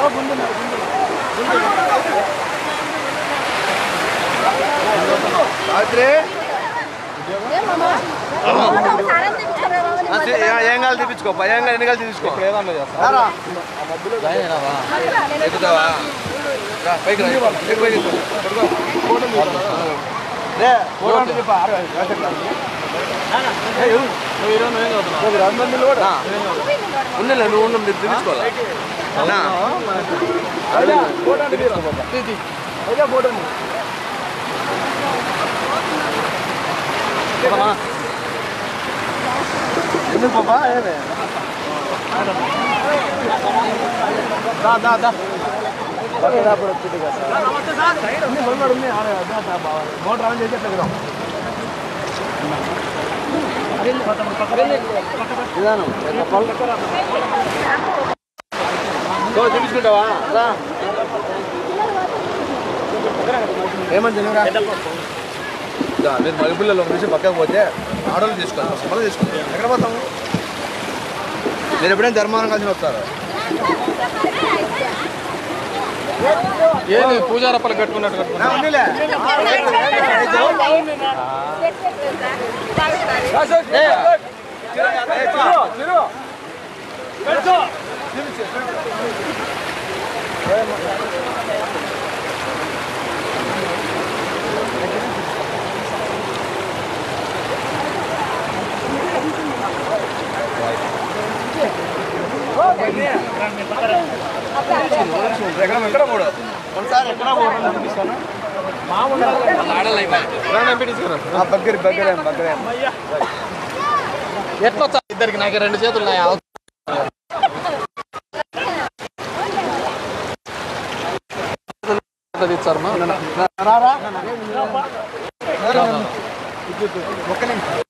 రాత్రి ఏం కావాలి తీపించుకో ఏం కావాలి ఎన్ని కావాలి తీసుకో రారా. ఎక్కుతావా రా, పైకి రా. పైకి పోయి తీసుకో. పడుకో. రే, ఫోటో అంటే చెప్పు. ఆరు, రాసేట్టు రా. ఏ, ఎవరు? ఒకరు అందరు నిలబడు. ఉన్నలే, నువ్వు ఉండు, మీరు తీపించుకోవాలా నా. తీపించుకో బాబా. తీ, తీ. అయితే ఫోటో ఉంది. పోదామా? ఎందుకు పాపా ఏమే దా దా దా మోటార్ ఆన్ చేసి ఎట్లా విధానం చూపించుకుంటావా రా ఏమని తినరా మీరు మగపిల్లలు ఒక నిమిషం పక్కకు పోతే ఆడోళ్ళు తీసుకోవాలి మళ్ళీ తీసుకోండి ఎక్కడ పోతాము మీరు ఎప్పుడైనా ధర్మానం కలిసి వస్తారు ఏంది పూజారప్పలు కట్టుకున్నట్టు కట్టుకున్నా నా ఉన్నిలే. ఏ, ఏ, చిరు, చిరు. ఎక్కడ ఎక్కడ పోడు ఒకసారి ఎక్కడ పోడు చూపిస్తాను ఆ, బగ్గరి బగ్గరేం బగ్గరేం ఎట్లా వచ్చా ఇద్దరికి నాకు రెండు చేతులు ఉన్నాయి ఇచ్చారు రారా ఒక్క నిమిషం